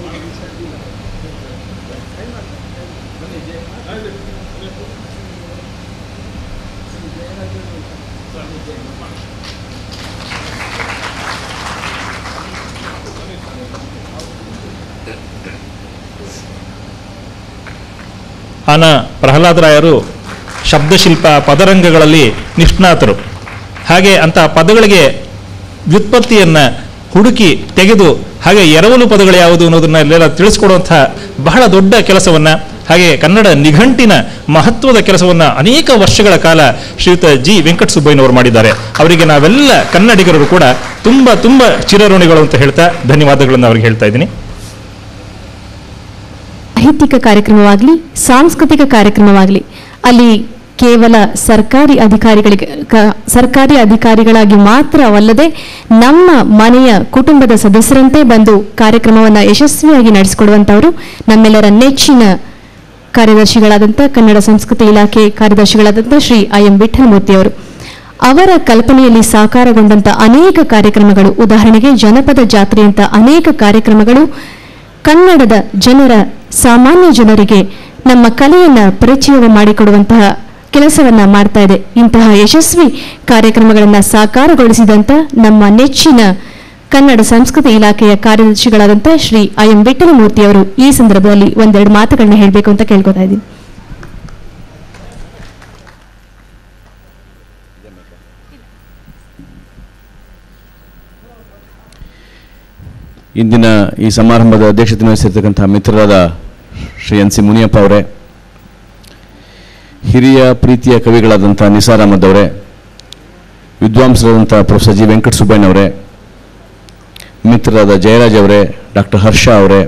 ಆನ ಪ್ರಹ್ಲಾದರಾಯರು ಶಬ್ದಶಿಲ್ಪ ಪದರಂಗಗಳಲ್ಲಿ ನಿಷ್ಣಾತರು ಹಾಗೆ ಅಂಥ ಪದಗಳಿಗೆ ವ್ಯುತ್ಪತ್ತಿಯನ್ನು ಹುಡುಕಿ ತೆಗೆದು ಹಾಗೆ ಎರವಲು ಪದಗಳು ಯಾವುದು ಅನ್ನೋದನ್ನೆಲ್ಲ ತಿಳಿಸ್ಕೊಡುವಂಥ ಬಹಳ ದೊಡ್ಡ ಕೆಲಸವನ್ನು ಹಾಗೆ ಕನ್ನಡ ನಿಘಂಟಿನ ಮಹತ್ವದ ಕೆಲಸವನ್ನು ಅನೇಕ ವರ್ಷಗಳ ಕಾಲ ಶ್ರೀಯುತ ಜಿ ವೆಂಕಟ ಸುಬ್ಬಯ್ಯನವರು ಮಾಡಿದ್ದಾರೆ ಅವರಿಗೆ ನಾವೆಲ್ಲ ಕನ್ನಡಿಗರು ಕೂಡ ತುಂಬ ತುಂಬ ಚಿರಋಣಿಗಳು ಅಂತ ಹೇಳ್ತಾ ಧನ್ಯವಾದಗಳನ್ನು ಅವ್ರಿಗೆ ಹೇಳ್ತಾ ಇದ್ದೀನಿ ಸಾಹಿತ್ಯಿಕ ಕಾರ್ಯಕ್ರಮವಾಗಲಿ ಸಾಂಸ್ಕೃತಿಕ ಕಾರ್ಯಕ್ರಮವಾಗಲಿ ಅಲ್ಲಿ ಕೇವಲ ಸರ್ಕಾರಿ ಅಧಿಕಾರಿಗಳಿಗೆ ಕ- ಸರ್ಕಾರಿ ಅಧಿಕಾರಿಗಳಾಗಿ ಮಾತ್ರವಲ್ಲದೆ ನಮ್ಮ ಮನೆಯ ಕುಟುಂಬದ ಸದಸ್ಯರಂತೆ ಬಂದು ಕಾರ್ಯಕ್ರಮವನ್ನು ಯಶಸ್ವಿಯಾಗಿ ನಡೆಸಿಕೊಡುವಂಥವರು ನಮ್ಮೆಲ್ಲರ ನೆಚ್ಚಿನ ಕಾರ್ಯದರ್ಶಿಗಳಾದಂಥ ಕನ್ನಡ ಸಂಸ್ಕೃತಿ ಇಲಾಖೆ ಕಾರ್ಯದರ್ಶಿಗಳಾದಂಥ ಶ್ರೀ ಐ ಎಂ ವಿಠಲಮೂರ್ತಿ ಅವರು ಅವರ ಕಲ್ಪನೆಯಲ್ಲಿ ಸಾಕಾರಗೊಂಡಂಥ ಅನೇಕ ಕಾರ್ಯಕ್ರಮಗಳು ಉದಾಹರಣೆಗೆ ಜನಪದ ಜಾತ್ರೆಯಂಥ ಅನೇಕ ಕಾರ್ಯಕ್ರಮಗಳು ಕನ್ನಡದ ಜನರ ಸಾಮಾನ್ಯ ಜನರಿಗೆ ನಮ್ಮ ಕಲೆಯನ್ನ ಪರಿಚಯ ಮಾಡಿಕೊಡುವಂತಹ ಕೆಲಸವನ್ನ ಮಾಡ್ತಾ ಇದೆ ಇಂತಹ ಯಶಸ್ವಿ ಕಾರ್ಯಕ್ರಮಗಳನ್ನ ಸಾಕಾರಗೊಳಿಸಿದಂತ ನಮ್ಮ ನೆಚ್ಚಿನ ಕನ್ನಡ ಸಂಸ್ಕೃತಿ ಇಲಾಖೆಯ ಕಾರ್ಯದರ್ಶಿಗಳಾದಂಥ ಶ್ರೀ ಐ ಎಂ ವಿಠಲಮೂರ್ತಿ ಅವರು ಈ ಸಂದರ್ಭದಲ್ಲಿ ಒಂದೆರಡು ಮಾತುಗಳನ್ನ ಹೇಳಬೇಕು ಅಂತ ಕೇಳ್ಕೊತಾ ಇದ್ದೀನಿ ಇಂದಿನ ಈ ಸಮಾರಂಭದ ಅಧ್ಯಕ್ಷತೆ ವಹಿಸಿರ್ತಕ್ಕಂಥ ಮಿತ್ರರಾದ ಶ್ರೀ ಎನ್ ಸಿ ಮುನಿಯಪ್ಪ ಅವರೇ ಹಿರಿಯ ಪ್ರೀತಿಯ ಕವಿಗಳಾದಂಥ ನಿಸಾರ್ ಅಹಮದ್ ಅವರೇ ವಿದ್ವಾಂಸರಾದಂಥ ಪ್ರೊಫೆಸರ್ ಜಿ ವೆಂಕಟ ಸುಬ್ಬಯ್ಯನವರೇ ಮಿತ್ರರಾದ ಜಯರಾಜ್ ಅವರೇ ಡಾಕ್ಟರ್ ಹರ್ಷ ಅವರೇ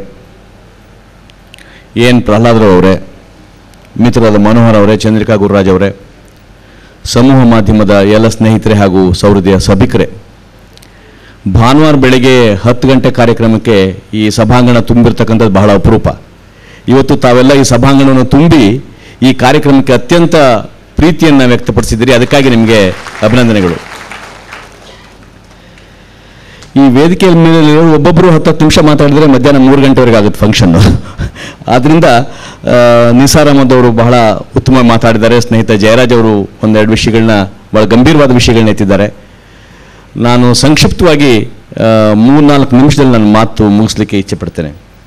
ಎನ್ ಪ್ರಹ್ಲಾದರಾವ್ ಅವರೇ ಮಿತ್ರರಾದ ಮನೋಹರ್ ಅವರೇ ಚಂದ್ರಿಕಾ ಗುರುರಾಜ್ ಅವರೇ ಸಮೂಹ ಮಾಧ್ಯಮದ ಎಲ್ಲ ಸ್ನೇಹಿತರೆ ಹಾಗೂ ಸೌಹೃದಯ ಸಭಿಕರೇ ಭಾನುವಾರ ಬೆಳಗ್ಗೆ ಹತ್ತು ಗಂಟೆ ಕಾರ್ಯಕ್ರಮಕ್ಕೆ ಈ ಸಭಾಂಗಣ ತುಂಬಿರ್ತಕ್ಕಂಥದ್ದು ಬಹಳ ಅಪರೂಪ ಇವತ್ತು ತಾವೆಲ್ಲ ಈ ಸಭಾಂಗಣವನ್ನು ತುಂಬಿ ಈ ಕಾರ್ಯಕ್ರಮಕ್ಕೆ ಅತ್ಯಂತ ಪ್ರೀತಿಯನ್ನು ವ್ಯಕ್ತಪಡಿಸಿದ್ದೀರಿ ಅದಕ್ಕಾಗಿ ನಿಮಗೆ ಅಭಿನಂದನೆಗಳು ಈ ವೇದಿಕೆ ಮೇಲೆ ಒಬ್ಬೊಬ್ಬರು ಹತ್ತು ಹತ್ತು ನಿಮಿಷ ಮಾತಾಡಿದ್ರೆ ಮಧ್ಯಾಹ್ನ ಮೂರು ಗಂಟೆವರೆಗೆ ಆಗುತ್ತೆ ಫಂಕ್ಷನ್ನು ಆದ್ದರಿಂದ ಆ, ನಿಸಾರ್ ಅಹಮದ್ ಅವರು ಬಹಳ ಉತ್ತಮ ಮಾತಾಡಿದ್ದಾರೆ ಸ್ನೇಹಿತ ಜಯರಾಜ್ ಅವರು ಒಂದೆರಡು ವಿಷಯಗಳನ್ನ ಬಹಳ ಗಂಭೀರವಾದ ವಿಷಯಗಳನ್ನ ಎತ್ತಿದ್ದಾರೆ ನಾನು ಸಂಕ್ಷಿಪ್ತವಾಗಿ ಮೂರ್ನಾಲ್ಕು ನಿಮಿಷದಲ್ಲಿ ನನ್ನ ಮಾತು ಮುಗಿಸ್ಲಿಕ್ಕೆ ಇಚ್ಛೆ ಪಡ್ತೇನೆ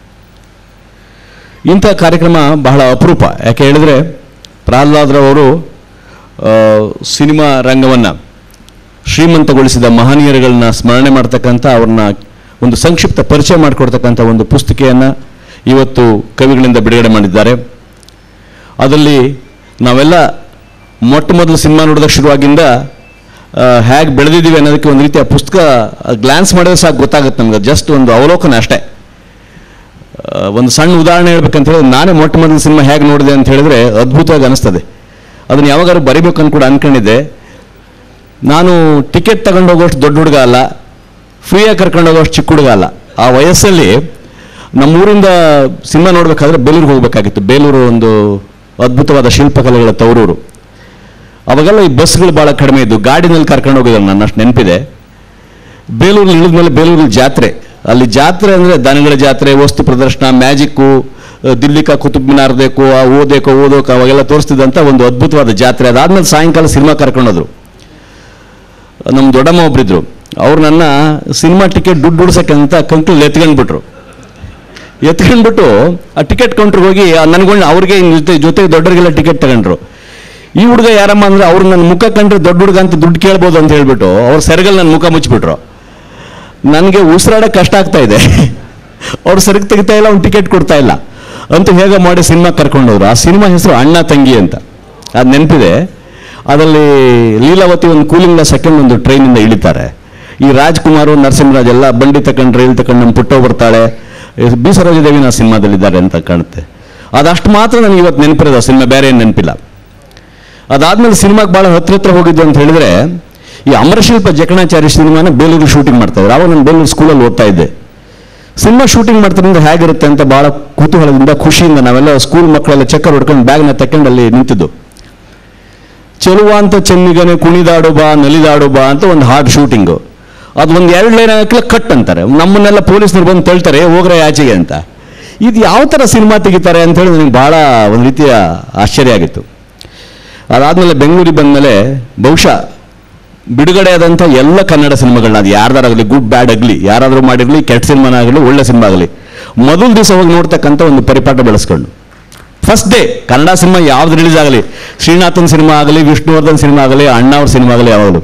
ಇಂಥ ಕಾರ್ಯಕ್ರಮ ಬಹಳ ಅಪರೂಪ ಯಾಕೆ ಹೇಳಿದ್ರೆ ಪ್ರಹ್ಲಾದ್ರವರು ಆ, ಸಿನಿಮಾ ರಂಗವನ್ನು ಶ್ರೀಮಂತಗೊಳಿಸಿದ ಮಹನೀಯರುಗಳನ್ನ ಸ್ಮರಣೆ ಮಾಡ್ತಕ್ಕಂಥ ಅವ್ರನ್ನ ಒಂದು ಸಂಕ್ಷಿಪ್ತ ಪರಿಚಯ ಮಾಡಿಕೊಡ್ತಕ್ಕಂಥ ಒಂದು ಪುಸ್ತಿಕೆಯನ್ನು ಇವತ್ತು ಕವಿಗಳಿಂದ ಬಿಡುಗಡೆ ಮಾಡಿದ್ದಾರೆ ಅದರಲ್ಲಿ ನಾವೆಲ್ಲ ಮೊಟ್ಟ ಮೊದಲು ಸಿನಿಮಾ ನೋಡಿದಾಗ ಶುರುವಾಗಿಂದ ಹೇಗೆ ಬೆಳೆದಿದ್ದೀವಿ ಅನ್ನೋದಕ್ಕೆ ಒಂದು ರೀತಿಯ ಪುಸ್ತಕ ಗ್ಲಾನ್ಸ್ ಮಾಡಿದ್ರೆ ಸಾಕು ಗೊತ್ತಾಗುತ್ತೆ ನಮ್ಗೆ ಜಸ್ಟ್ ಒಂದು ಅವಲೋಕನ ಅಷ್ಟೇ ಆ, ಒಂದು ಸಣ್ಣ ಉದಾಹರಣೆ ಹೇಳ್ಬೇಕಂತ ಹೇಳಿದ್ರೆ ನಾನೇ ಮೊಟ್ಟ ಮೊದಲು ಸಿನಿಮಾ ಹೇಗೆ ನೋಡಿದೆ ಅಂತ ಹೇಳಿದ್ರೆ ಅದ್ಭುತವಾಗಿ ಅನಿಸ್ತದೆ ಅದನ್ನು ಯಾವಾಗಾದ್ರೂ ಬರಿಬೇಕು ಅಂತ ಕೂಡ ಅನ್ಕೊಂಡಿದ್ದೆ ನಾನು ಟಿಕೆಟ್ ತಗೊಂಡು ಹೋಗೋಷ್ಟು ದೊಡ್ಡ ಹುಡುಗ ಅಲ್ಲ ಫ್ರೀಯಾಗಿ ಕರ್ಕೊಂಡು ಹೋಗೋಷ್ಟು ಚಿಕ್ಕ ಹುಡುಗ ಅಲ್ಲ ಆ ವಯಸ್ಸಲ್ಲಿ ನಮ್ಮೂರಿಂದ ಸಿನಿಮಾ ನೋಡಬೇಕಾದ್ರೆ ಬೇಲೂರಿಗೆ ಹೋಗಬೇಕಾಗಿತ್ತು ಬೇಲೂರು ಒಂದು ಅದ್ಭುತವಾದ ಶಿಲ್ಪಕಲೆಗಳ ತವರೂರು ಅವಾಗೆಲ್ಲ ಈ ಬಸ್ಗಳು ಭಾಳ ಕಡಿಮೆ ಇದ್ದು ಗಾಡಿನಲ್ಲಿ ಕರ್ಕೊಂಡು ಹೋಗಿದ್ದಾರೆ ನನ್ನ ಅಷ್ಟು ನೆನಪಿದೆ ಬೇಲೂರಲ್ಲಿ ಇಳಿದ್ಮೇಲೆ ಬೇಲೂರಲ್ಲಿ ಜಾತ್ರೆ ಅಲ್ಲಿ ಜಾತ್ರೆ ಅಂದರೆ ದನಗಳ ಜಾತ್ರೆ ವಸ್ತು ಪ್ರದರ್ಶನ ಮ್ಯಾಜಿಕ್ಕು ದಿಲ್ಲಿ ಕಾ ಕುತುಬ್ ಮಿನಾರ್ ದೇಕು ಆ ಓದೇಕೋ ಓದೋಕೋ ಅವಾಗೆಲ್ಲ ತೋರಿಸ್ತಿದ್ದಂಥ ಒಂದು ಅದ್ಭುತವಾದ ಜಾತ್ರೆ ಅದಾದ್ಮೇಲೆ ಸಾಯಂಕಾಲ ಸಿನಿಮಾ ಕರ್ಕೊಂಡೋದ್ರು ನಮ್ಮ ದೊಡ್ಡಮ್ಮ ಒಬ್ರಿದ್ರು ಅವ್ರು ನನ್ನ ಸಿನಿಮಾ ಟಿಕೆಟ್ ದುಡ್ಡು ಉಡ್ಸಕ್ಕೆ ಅಂತ ಕಂಕ್ಳಲ್ಲಿ ಎತ್ಕೊಂಡ್ಬಿಟ್ರು ಎತ್ಕೊಂಡ್ಬಿಟ್ಟು ಆ ಟಿಕೆಟ್ ಕೌಂಟ್ರಿಗೆ ಹೋಗಿ ನನಗೊಂಡು ಅವ್ರಿಗೆ ಜೊತೆ ಜೊತೆಗೆ ದೊಡ್ಡರಿಗೆಲ್ಲ ಟಿಕೆಟ್ ತಗೊಂಡ್ರು ಈ ಹುಡುಗ ಯಾರಮ್ಮ ಅಂದ್ರೆ ಅವ್ರು ನನ್ನ ಮುಖ ಕಂಡ್ರೆ ದೊಡ್ಡ ಹುಡುಗ ಅಂತ ದುಡ್ಡು ಕೇಳ್ಬೋದು ಅಂತ ಹೇಳ್ಬಿಟ್ಟು ಅವ್ರ ಸೆರಗಲ್ಲಿ ನನ್ನ ಮುಖ ಮುಚ್ಚಿಬಿಟ್ರು ನನಗೆ ಉಸಿರಾಡಕ್ಕೆ ಕಷ್ಟ ಆಗ್ತಾ ಇದೆ ಅವ್ರು ಸೆರಗ್ ತೆಗಿತಾ ಇಲ್ಲ ಅವ್ನು ಟಿಕೆಟ್ ಕೊಡ್ತಾ ಇಲ್ಲ ಅಂತ ಹೇಗೆ ಮಾಡಿ ಸಿನಿಮಾ ಕರ್ಕೊಂಡೋದ್ರು ಆ ಸಿನಿಮಾ ಹೆಸರು ಅಣ್ಣ ತಂಗಿ ಅಂತ ಅದು ನೆನಪಿದೆ ಅದರಲ್ಲಿ ಲೀಲಾವತಿ ಒಂದು ಕೂಲಿಂಗ್ ಗ್ಲಾಸ್ ಸೆಕೆಂಡ್ ಒಂದು ಟ್ರೈನಿಂದ ಇಳಿತಾರೆ ಈ ರಾಜ್ಕುಮಾರು ನರಸಿಂಹರಾಜ್ ಎಲ್ಲ ಬಂಡಿ ತಗೊಂಡು ರೈಲ್ ತಗೊಂಡು ನಮ್ಮ ಪುಟ್ಟ ಬರ್ತಾಳೆ ಬಿ ಸರೋಜದೇವಿ ಆ ಸಿನಿಮಾದಲ್ಲಿದ್ದಾರೆ ಅಂತ ಕಾಣುತ್ತೆ ಅದಷ್ಟು ಮಾತ್ರ ನನಗೆ ಇವತ್ತು ನೆನಪಿರೋದು ಆ ಸಿನಿಮಾ ಬೇರೆ ಏನು ನೆನಪಿಲ್ಲ ಅದಾದ್ಮೇಲೆ ಸಿನಿಮಾಗೆ ಭಾಳ ಹತ್ರ ಹತ್ರ ಹೋಗಿದ್ದು ಅಂತ ಹೇಳಿದ್ರೆ ಈ ಅಮರಶಿಲ್ಪ ಜಕಣಾಚಾರ್ಯ ಸಿನಿಮಾನ ಬೇಲೂರು ಶೂಟಿಂಗ್ ಮಾಡ್ತಾ ಇದ್ರು ಅವಾಗ ನಾನು ಬೇಲೂರು ಸ್ಕೂಲಲ್ಲಿ ಓದ್ತಾ ಇದ್ದೆ ಸಿನಿಮಾ ಶೂಟಿಂಗ್ ಮಾಡ್ತಾರಿಂದ ಹೇಗಿರುತ್ತೆ ಅಂತ ಭಾಳ ಕುತೂಹಲದಿಂದ ಖುಷಿಯಿಂದ ನಾವೆಲ್ಲ ಸ್ಕೂಲ್ ಮಕ್ಕಳೆಲ್ಲ ಚಕ್ಕರ್ ಹೊಡ್ಕೊಂಡು ಬ್ಯಾಗ್ನ ತಕೊಂಡು ಅಲ್ಲಿ ನಿಂತಿದ್ದು ಚೆಲುವ ಅಂತ ಚೆನ್ನಿಗನೆ ಕುಣಿದಾಡು ಬಾ ನಲಿದಾಡು ಬಾ ಅಂತ ಒಂದು ಹಾರ್ಡ್ ಶೂಟಿಂಗು ಅದು ಒಂದು ಎರಡು ಲೈನ್ ಹಾಕಲ ಕಟ್ ಅಂತಾರೆ ನಮ್ಮನ್ನೆಲ್ಲ ಪೊಲೀಸ್ನವ್ರು ಬಂದು ತಳ್ತಾರೆ ಹೋಗ್ರೆ ಆಚೆಗೆ ಅಂತ ಇದು ಯಾವ ಥರ ಸಿನಿಮಾ ತೆಗಿತಾರೆ ಅಂತ ಹೇಳಿ ನನಗೆ ಭಾಳ ಒಂದು ರೀತಿಯ ಆಶ್ಚರ್ಯ ಆಗಿತ್ತು ಅದಾದಮೇಲೆ ಬೆಂಗಳೂರಿಗೆ ಬಂದಮೇಲೆ ಬಹುಶಃ ಬಿಡುಗಡೆ ಆದಂಥ ಎಲ್ಲ ಕನ್ನಡ ಸಿನಿಮಾಗಳನ್ನ ಅದು ಯಾರ್ದಾರಾಗಲಿ ಗುಡ್ ಬ್ಯಾಡ್ ಆಗಲಿ ಯಾರಾದರೂ ಮಾಡಿರಲಿ ಕೆಟ್ಟ ಸಿನಿಮಾನ ಆಗಲಿ ಒಳ್ಳೆ ಸಿನಿಮಾ ಆಗಲಿ ಮೊದಲ ದಿವಸ ಹೋಗಿ ನೋಡ್ತಕ್ಕಂಥ ಒಂದು ಪರಿಪಾಠ ಬೆಳೆಸ್ಕೊಂಡು ಫಸ್ಟ್ ಡೇ ಕನ್ನಡ ಸಿನಿಮಾ ಯಾವ್ದು ರಿಲೀಸ್ ಆಗಲಿ ಶ್ರೀನಾಥನ್ ಸಿನಿಮಾ ಆಗಲಿ ವಿಷ್ಣುವರ್ಧನ್ ಸಿನಿಮಾ ಆಗಲಿ ಅಣ್ಣ ಅವ್ರ ಸಿನಿಮಾ ಆಗಲಿ ಯಾವಾಗಲೂ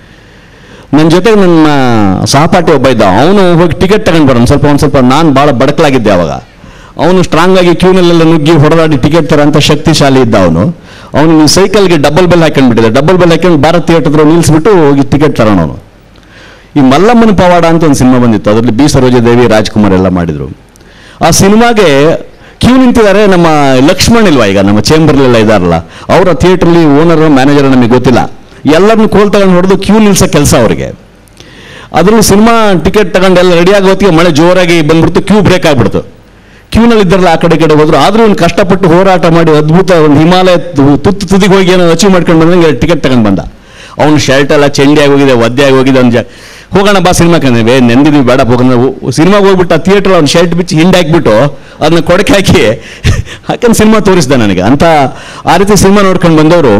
ನನ್ನ ಜೊತೆಗೆ ನನ್ನ ಸಹಪಾಠಿ ಒಬ್ಬ ಇದ್ದ ಅವನು ಹೋಗಿ ಟಿಕೆಟ್ ತಗೊಂಡು ಬರೋನು ಸ್ವಲ್ಪ ಒಂದು ಸ್ವಲ್ಪ ನಾನು ಭಾಳ ಬಡಕಲಾಗಿದ್ದೆ ಅವಾಗ ಅವನು ಸ್ಟ್ರಾಂಗ್ ಆಗಿ ಕ್ಯೂನಲ್ಲೆಲ್ಲ ನುಗ್ಗಿ ಹೊಡೆದಾಡಿ ಟಿಕೆಟ್ ತರೋಂಥ ಶಕ್ತಿಶಾಲಿ ಇದ್ದ ಅವನು ಅವನು ಈ ಸೈಕಲ್ಗೆ ಡಬಲ್ ಬೆಲ್ ಹಾಕೊಂಡ್ಬಿಟ್ಟಿದ್ದ ಡಬಲ್ ಬೆಲ್ ಹಾಕೊಂಡು ಭಾರತ್ ಥಿಯೇಟರ್ ಹತ್ರ ನಿಲ್ಲಿಸ್ಬಿಟ್ಟು ಹೋಗಿ ಟಿಕೆಟ್ ತರೋಣ ಅವನು ಈ ಮಲ್ಲಮ್ಮನ ಪವಾಡ ಅಂತ ಒಂದು ಸಿನಿಮಾ ಬಂದಿತ್ತು ಅದರಲ್ಲಿ ಬಿ ಸರೋಜದೇವಿ ರಾಜ್ಕುಮಾರ್ ಎಲ್ಲ ಮಾಡಿದರು ಆ ಸಿನಿಮಾಗೆ ಕ್ಯೂ ನಿಂತಿದ್ದಾರೆ ನಮ್ಮ ಲಕ್ಷ್ಮಣ್ ಇಲ್ವಾ ಈಗ ನಮ್ಮ ಚೇಂಬರ್ಲೆಲ್ಲ ಇದಾರಲ್ಲ ಅವರ ಥಿಯೇಟ್ರಲ್ಲಿ ಓನರ್ ಮ್ಯಾನೇಜರ್ ನಮಗೆ ಗೊತ್ತಿಲ್ಲ ಎಲ್ಲರನ್ನು ಕೋಲ್ ತಗೊಂಡು ಹೊಡೆದು ಕ್ಯೂ ನಿಲ್ಸೋ ಕೆಲಸ ಅವರಿಗೆ ಅದರಲ್ಲಿ ಸಿನಿಮಾ ಟಿಕೆಟ್ ತಗೊಂಡು ಎಲ್ಲ ರೆಡಿ ಆಗೋ ಹೊತ್ತಿಗೆ ಮಳೆ ಜೋರಾಗಿ ಬಂದ್ಬಿಡ್ತು ಕ್ಯೂ ಬ್ರೇಕ್ ಆಗ್ಬಿಡ್ತು ಕ್ಯೂನಲ್ಲಿ ಇದ್ದಾರಲ್ಲ ಆ ಕಡೆ ಈ ಕಡೆ ಹೋದ್ರು ಆದ್ರೂ ಒಂದು ಕಷ್ಟಪಟ್ಟು ಹೋರಾಟ ಮಾಡಿ ಅದ್ಭುತ ಒಂದು ಹಿಮಾಲಯ ತು- ತುತ್ತು ತುದಿಗೆ ಹೋಗಿ ಏನೋ ಅಚೀವ್ ಮಾಡ್ಕೊಂಡು ಬಂದಂಗೆ ಟಿಕೆಟ್ ತಗೊಂಡು ಬಂದ ಅವ್ನು ಶರ್ಟ್ ಎಲ್ಲ ಚೆಂಡಿ ಆಗಿ ಹೋಗಿದೆ ಒದ್ದೆ ಆಗಿ ಹೋಗಿದೆ ಅವ್ನು ಜ- ಹೋಗೋಣ ಬಾ ಸಿನಿಮಾಕ್ಕೆ ಅಂದ್ರೆ ನೆಂದಿದ್ವಿ ಬೇಡ ಹೋಗೋಣ ಸಿನಿಮಾಗೆ ಹೋಗ್ಬಿಟ್ಟು ಆ ಥಿಯೇಟರ್ ಅವ್ನು ಶರ್ಟ್ ಬಿಚ್ಚಿ ಹಿಂಡಿ ಹಾಕ್ಬಿಟ್ಟು ಅದನ್ನ ಕೊಡಕ್ಕೆ ಹಾಕಿ ಹಾಕೊಂಡು ಸಿನಿಮಾ ತೋರಿಸ್ದ ನನಗೆ ಅಂತ ಆ ರೀತಿ ಸಿನಿಮಾ ನೋಡ್ಕೊಂಡು ಬಂದವರು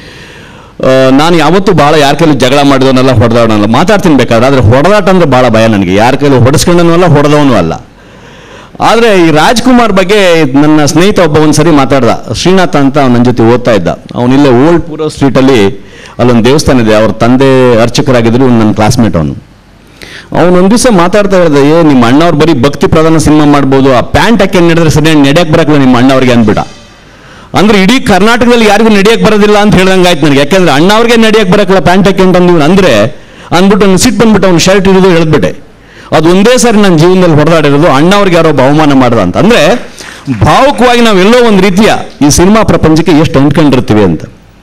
ಆ, ನಾನು ಯಾವತ್ತೂ ಭಾಳ ಯಾರ ಕೈಲಿ ಜಗಳ ಮಾಡಿದವನೆಲ್ಲ ಹೊಡೆದವನಲ್ಲ ಮಾತಾಡ್ತೀನಿ ಬೇಕಾದ್ರೆ ಆದರೆ ಹೊಡೆದಾಟ ಅಂದ್ರೆ ಭಾಳ ಭಯ ನನಗೆ ಯಾರ ಕೈಲಿ ಹೊಡೆಸ್ಕೊಂಡನೂ ಅಲ್ಲ ಹೊಡೆದವನು ಅಲ್ಲ ಆದರೆ ಈ ರಾಜ್ಕುಮಾರ್ ಬಗ್ಗೆ ನನ್ನ ಸ್ನೇಹಿತ ಒಬ್ಬ ಒಂದು ಸರಿ ಮಾತಾಡ್ದ ಶ್ರೀನಾಥ ಅಂತ ಅವ್ನು ನನ್ನ ಜೊತೆ ಓದ್ತಾ ಇದ್ದ ಅವನಿಲ್ಲೇ ಓಲ್ಡ್ ಪೂರೋ ಸ್ಟ್ರೀಟಲ್ಲಿ ಅಲ್ಲೊಂದು ದೇವಸ್ಥಾನ ಇದೆ ಅವ್ರ ತಂದೆ ಅರ್ಚಕರಾಗಿದ್ರು ಇವ್ನು ನನ್ನ ಕ್ಲಾಸ್ಮೇಟ್ ಅವನು ಅವನು ಒಂದು ದಿವಸ ಮಾತಾಡ್ತಾ ಇರೋದು ಏ ನಿಮ್ಮ ಅಣ್ಣವ್ರು ಬರೀ ಭಕ್ತಿ ಪ್ರಧಾನ ಸಿನಿಮಾ ಮಾಡ್ಬೋದು ಆ ಪ್ಯಾಂಟ್ ಹಾಕಿ ನಡೆದ್ರೆ ಸರಿಯಾಗಿ ನಡೆಯಕ್ಕೆ ಬರಕ್ಕಿಲ್ಲ ನಿಮ್ಮ ಅಣ್ಣವ್ರಿಗೆ ಅಂದ್ಬಿಟ್ಟ ಅಂದ್ರೆ ಇಡೀ ಕರ್ನಾಟಕದಲ್ಲಿ ಯಾರಿಗೂ ನಡೆಯಕ್ಕೆ ಬರೋದಿಲ್ಲ ಅಂತ ಹೇಳ್ದಂಗೆ ಆಯ್ತು ನನಗೆ ಯಾಕೆಂದ್ರೆ ಅಣ್ಣ ಅವ್ರಿಗೆ ನಡೆಯಕ್ಕೆ ಬರಕ್ಕಿಲ್ಲ ಪ್ಯಾಂಟ್ ಹಾಕಿ ಅಂತಂದು ಅಂದ್ರೆ ಅಂದ್ಬಿಟ್ಟು ಅವ್ನು ಸಿಟ್ಟು ಬಂದ್ಬಿಟ್ಟು ಅವ್ನು ಶರ್ಟ್ ಹಿಡಿದು ಹೇಳ್ಬಿಟ್ಟೆ ಅದು ಒಂದೇ ಸಾರಿ ನನ್ನ ಜೀವನದಲ್ಲಿ ಹೊಡೆದಾಡಿರೋದು ಅಣ್ಣ ಅವ್ರಿಗೆ ಯಾರೋ ಒಬ್ಬ ಅವಮಾನ ಮಾಡ್ದ ಅಂತ ಅಂದ್ರೆ ಭಾವುಕವಾಗಿ ನಾವೆಲ್ಲೋ ಒಂದು ರೀತಿಯ ಈ ಸಿನಿಮಾ ಪ್ರಪಂಚಕ್ಕೆ ಎಷ್ಟು ಅಂಟ್ಕೊಂಡಿರ್ತೀವಿ ಅಂತ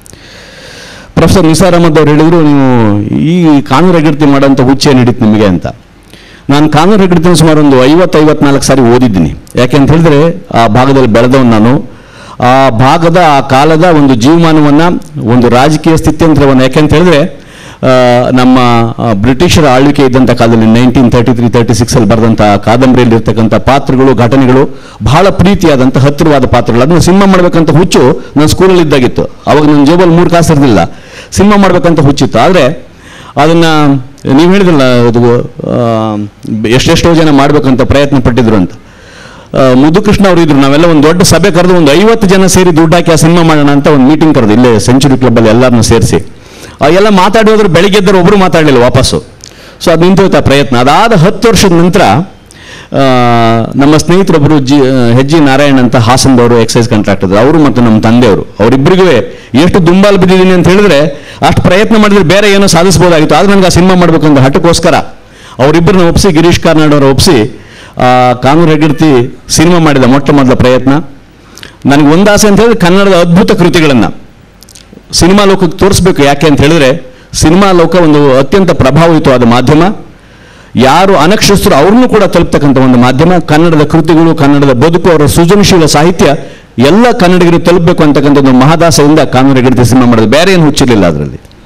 ಪ್ರೊಫೆಸರ್ ನಿಸಾರ್ ಅಹಮದ್ ಅವ್ರು ಹೇಳಿದ್ರು ನೀವು ಈ ಕಾನೂರು ಹೆಗ್ಗಡ್ತಿ ಮಾಡೋಂಥ ಹುಚ್ಚೆ ನಡೀತು ನಿಮಗೆ ಅಂತ ನಾನು ಕಾನೂರು ಹೆಗ್ಗಡ್ತಿನ ಸುಮಾರು ಒಂದು ಐವತ್ತು ಐವತ್ನಾಲ್ಕು ಸಾರಿ ಓದಿದ್ದೀನಿ ಯಾಕೆ ಅಂತ ಹೇಳಿದ್ರೆ ಆ ಭಾಗದಲ್ಲಿ ಬೆಳೆದವನು ನಾನು ಆ ಭಾಗದ ಆ ಕಾಲದ ಒಂದು ಜೀವಮಾನವನ್ನು ಒಂದು ರಾಜಕೀಯ ಸ್ಥಿತ್ಯಂತರವನ್ನು ಯಾಕೆ ಅಂತ ಹೇಳಿದ್ರೆ ಆ, ನಮ್ಮ ಆ, ಬ್ರಿಟಿಷರ ಆಳ್ವಿಕೆ ಇದ್ದಂಥ ಕಾಲದಲ್ಲಿ ನೈನ್ಟೀನ್ ತರ್ಟಿ ತ್ರೀ ತರ್ಟಿ ಸಿಕ್ಸಲ್ಲಿ ಬರೆದಂಥ ಕಾದಂಬರಿಯಲ್ಲಿ ಇರ್ತಕ್ಕಂಥ ಪಾತ್ರಗಳು ಘಟನೆಗಳು ಬಹಳ ಪ್ರೀತಿಯಾದಂಥ ಹತ್ತಿರವಾದ ಪಾತ್ರಗಳು ಅದನ್ನು ಸಿನಿಮಾ ಮಾಡಬೇಕಂತ ಹುಚ್ಚು ನನ್ನ ಸ್ಕೂಲಲ್ಲಿ ಇದ್ದಾಗಿತ್ತು ಅವಾಗ ನನ್ನ ಜೇಬಲ್ಲಿ ಮೂರು ಕಾಸು ಇರಲಿಲ್ಲ ಸಿನಿಮಾ ಮಾಡಬೇಕಂತ ಹುಚ್ಚಿತ್ತು ಆದರೆ ಅದನ್ನು ನೀವು ಹೇಳಿದ್ರಲ್ಲ ಅದು ಆ, ಎಷ್ಟೆಷ್ಟೋ ಜನ ಮಾಡಬೇಕಂತ ಪ್ರಯತ್ನ ಪಟ್ಟಿದ್ರು ಅಂತ ಆ, ಮುದುಕೃಷ್ಣ ಅವರು ಇದ್ರು ನಾವೆಲ್ಲ ಒಂದು ದೊಡ್ಡ ಸಭೆ ಕರೆದು ಒಂದು ಐವತ್ತು ಜನ ಸೇರಿ ದುಡ್ಡು ಹಾಕಿ ಆ ಸಿನಿಮಾ ಮಾಡೋಣ ಅಂತ ಒಂದು ಮೀಟಿಂಗ್ ಕರೆದು ಇಲ್ಲೇ ಸೆಂಚುರಿ ಕ್ಲಬ್ಬಲ್ಲಿ ಎಲ್ಲರನ್ನೂ ಸೇರಿಸಿ ಎಲ್ಲ ಮಾತಾಡಿ ಹೋದ್ರೆ ಬೆಳಿಗ್ಗೆ ಎದ್ದರು ಒಬ್ಬರು ಮಾತಾಡಲಿಲ್ಲ ವಾಪಸ್ಸು ಸೊ ಅದು ನಿಂತೋಯ್ತು ಆ ಪ್ರಯತ್ನ ಅದಾದ ಹತ್ತು ವರ್ಷದ ನಂತರ ಆ, ನಮ್ಮ ಸ್ನೇಹಿತರೊಬ್ಬರು ಜಿ ಹೆಚ್ ಜಿ ನಾರಾಯಣ್ ಅಂತ ಹಾಸನದವರು ಎಕ್ಸೈಸ್ ಕಾಂಟ್ರಾಕ್ಟರ್ ಅವರು ಮತ್ತು ನಮ್ಮ ತಂದೆಯವರು ಅವರಿಬ್ಬರಿಗೂ ಎಷ್ಟು ದುಂಬಾಲು ಬಿದ್ದಿದ್ದೀನಿ ಅಂತ ಹೇಳಿದ್ರೆ ಅಷ್ಟು ಪ್ರಯತ್ನ ಮಾಡಿದ್ರೆ ಬೇರೆ ಏನೋ ಸಾಧಿಸ್ಬೋದಾಗಿತ್ತು ಆದ್ರೆ ನನಗೆ ಆ ಸಿನಿಮಾ ಮಾಡಬೇಕಂತ ಹಠಕ್ಕೋಸ್ಕರ ಅವರಿಬ್ಬರನ್ನ ಒಪ್ಪಿಸಿ ಗಿರೀಶ್ ಕಾರ್ನಾಡ್ ಅವರು ಒಪ್ಪಿಸಿ ಆ, ಕಾನೂರು ಹೆಗ್ಗಿರ್ತಿ ಸಿನಿಮಾ ಮಾಡಿದ ಮೊಟ್ಟ ಮೊದಲ ಪ್ರಯತ್ನ ನನಗೆ ಒಂದು ಆಸೆ ಅಂತ ಹೇಳಿದ್ರೆ ಕನ್ನಡದ ಅದ್ಭುತ ಕೃತಿಗಳನ್ನು ಸಿನಿಮಾ ಲೋಕಕ್ಕೆ ತೋರಿಸ್ಬೇಕು ಯಾಕೆ ಅಂತ ಹೇಳಿದ್ರೆ ಸಿನಿಮಾ ಲೋಕ ಒಂದು ಅತ್ಯಂತ ಪ್ರಭಾವಿತವಾದ ಮಾಧ್ಯಮ ಯಾರು ಅನಕ್ಷರಸ್ಥರು ಅವ್ರನ್ನೂ ಕೂಡ ತಲುಪ್ತಕ್ಕಂಥ ಒಂದು ಮಾಧ್ಯಮ ಕನ್ನಡದ ಕೃತಿಗಳು ಕನ್ನಡದ ಬದುಕು ಅವರ ಸೃಜನಶೀಲ ಸಾಹಿತ್ಯ ಎಲ್ಲ ಕನ್ನಡಿಗರು ತಲುಪಬೇಕು ಅಂತಕ್ಕಂಥ ಒಂದು ಮಹದಾಸೆಯಿಂದ ಕಾನೂನು ಗಿಡದ ಸಿನಿಮಾ ಮಾಡೋದು ಬೇರೆ ಏನು ಹುಚ್ಚಿರಲಿಲ್ಲ ಅದರಲ್ಲಿ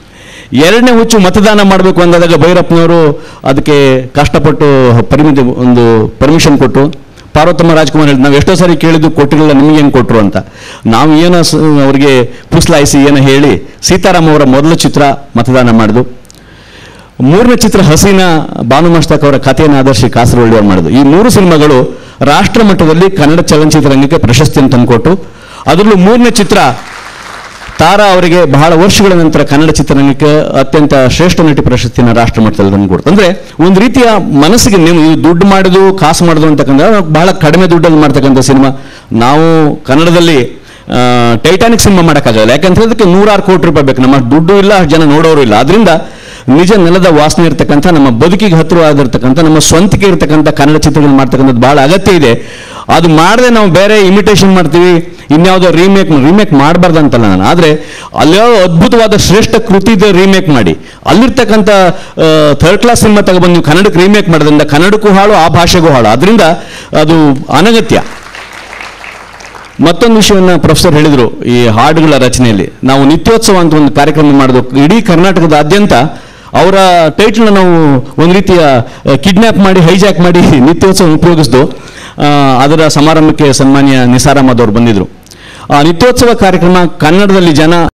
ಎರಡನೇ ಹುಚ್ಚು ಮತದಾನ ಮಾಡಬೇಕು ಅಂದಾಗ ಭೈರಪ್ಪನವರು ಅದಕ್ಕೆ ಕಷ್ಟಪಟ್ಟು ಪರಿಮಿತಿ ಒಂದು ಪರ್ಮಿಷನ್ ಕೊಟ್ಟು ಪಾರ್ವತಮ್ಮ ರಾಜ್ಕುಮಾರ್ ಹೇಳಿದ್ ನಾವು ಎಷ್ಟೋ ಸಾರಿ ಕೇಳಿದ್ದು ಕೊಟ್ಟಿರಲಿಲ್ಲ ನಿಮಗೇನು ಕೊಟ್ಟರು ಅಂತ ನಾವು ಏನೋ ಸ- ಅವರಿಗೆ ಪುಸ್ಲಾಯಿಸಿ ಏನೋ ಹೇಳಿ ಸೀತಾರಾಮ್ ಅವರ ಮೊದಲ ಚಿತ್ರ ಮತದಾನ ಮಾಡಿದ್ದು ಮೂರನೇ ಚಿತ್ರ ಹಸೀನಾ ಬಾನು ಮಸ್ತಕ್ ಅವರ ಕಥೆಯನ್ನು ಆಧರಿಸಿ ಕಾಸರವಳ್ಳಿ ಅವರು ಮಾಡಿದ್ರು ಈ ಮೂರು ಸಿನಿಮಾಗಳು ರಾಷ್ಟ್ರ ಮಟ್ಟದಲ್ಲಿ ಕನ್ನಡ ಚಲನಚಿತ್ರರಂಗಕ್ಕೆ ಪ್ರಶಸ್ತಿಯನ್ನು ತಂದುಕೊಟ್ಟು ಅದರಲ್ಲೂ ಮೂರನೇ ಚಿತ್ರ ತಾರಾ ಅವರಿಗೆ ಬಹಳ ವರ್ಷಗಳ ನಂತರ ಕನ್ನಡ ಚಿತ್ರರಂಗಕ್ಕೆ ಅತ್ಯಂತ ಶ್ರೇಷ್ಠ ನಟಿ ಪ್ರಶಸ್ತಿಯನ್ನು ರಾಷ್ಟ್ರ ಮಟ್ಟದಲ್ಲಿ ತಂದುಕೊಡ್ತು ಅಂದ್ರೆ ಒಂದು ರೀತಿಯ ಮನಸ್ಸಿಗೆ ನೀವು ಇದು ದುಡ್ಡು ಮಾಡೋದು ಕಾಸು ಮಾಡೋದು ಅಂತಕ್ಕಂಥ ಬಹಳ ಕಡಿಮೆ ದುಡ್ಡಲ್ಲಿ ಮಾಡ್ತಕ್ಕಂಥ ಸಿನಿಮಾ ನಾವು ಕನ್ನಡದಲ್ಲಿ ಆ, ಟೈಟಾನಿಕ್ ಸಿನಿಮಾ ಮಾಡೋಕ್ಕಾಗಲ್ಲ ಯಾಕಂತ ಹೇಳಿದಕ್ಕೆ ನೂರಾರು ಕೋಟಿ ರೂಪಾಯಿ ಬೇಕು ನಮ್ಮ ದುಡ್ಡು ಇಲ್ಲ ಅಷ್ಟ್ ಜನ ನೋಡೋರು ಇಲ್ಲ ಅದರಿಂದ ನಿಜ ನೆಲದ ವಾಸನೆ ಇರ್ತಕ್ಕಂಥ ನಮ್ಮ ಬದುಕಿಗೆ ಹತ್ತಿರವಾಗಿರ್ತಕ್ಕಂಥ ನಮ್ಮ ಸ್ವಂತಿಕೆ ಇರ್ತಕ್ಕಂಥ ಕನ್ನಡ ಚಿತ್ರಗಳು ಮಾಡ್ತಕ್ಕಂಥದ್ದು ಬಹಳ ಅಗತ್ಯ ಇದೆ ಅದು ಮಾಡದೆ ನಾವು ಬೇರೆ ಇಮಿಟೇಷನ್ ಮಾಡ್ತೀವಿ ಇನ್ಯಾವುದೋ ರೀಮೇಕ್ ರೀಮೇಕ್ ಮಾಡಬಾರ್ದು ಅಂತಲ್ಲ ನಾನು ಆದರೆ ಅಲ್ಲೋ ಅದ್ಭುತವಾದ ಶ್ರೇಷ್ಠ ಕೃತಿದ ರೀಮೇಕ್ ಮಾಡಿ ಅಲ್ಲಿರ್ತಕ್ಕಂಥ ಥರ್ಡ್ ಕ್ಲಾಸ್ ಸಿನಿಮಾ ತಗೊಬಂದು ನೀವು ಕನ್ನಡಕ್ಕೆ ರೀಮೇಕ್ ಮಾಡೋದ್ರಿಂದ ಕನ್ನಡಕ್ಕೂ ಹಾಳು ಆ ಭಾಷೆಗೂ ಹಾಳು ಅದರಿಂದ ಅದು ಅನಗತ್ಯ ಮತ್ತೊಂದು ವಿಷಯವನ್ನು ಪ್ರೊಫೆಸರ್ ಹೇಳಿದರು ಈ ಹಾಡುಗಳ ರಚನೆಯಲ್ಲಿ ನಾವು ನಿತ್ಯೋತ್ಸವ ಅಂತ ಒಂದು ಕಾರ್ಯಕ್ರಮ ಮಾಡಿದ್ವು ಇಡೀ ಕರ್ನಾಟಕದಾದ್ಯಂತ ಅವರ ಟೈಟ್ಲ್ನ ನಾವು ಒಂದು ರೀತಿಯ ಕಿಡ್ನ್ಯಾಪ್ ಮಾಡಿ ಹೈಜಾಕ್ ಮಾಡಿ ನಿತ್ಯೋತ್ಸವ ಉಪಯೋಗಿಸಿದ್ದು ಆ, ಅದರ ಸಮಾರಂಭಕ್ಕೆ ಸನ್ಮಾನ್ಯ ನಿಸಾರ್ ಅಹಮದ್ ಅವರು ಬಂದಿದ್ರು ಆ ನಿತ್ಯೋತ್ಸವ ಕಾರ್ಯಕ್ರಮ ಕನ್ನಡದಲ್ಲಿ ಜನ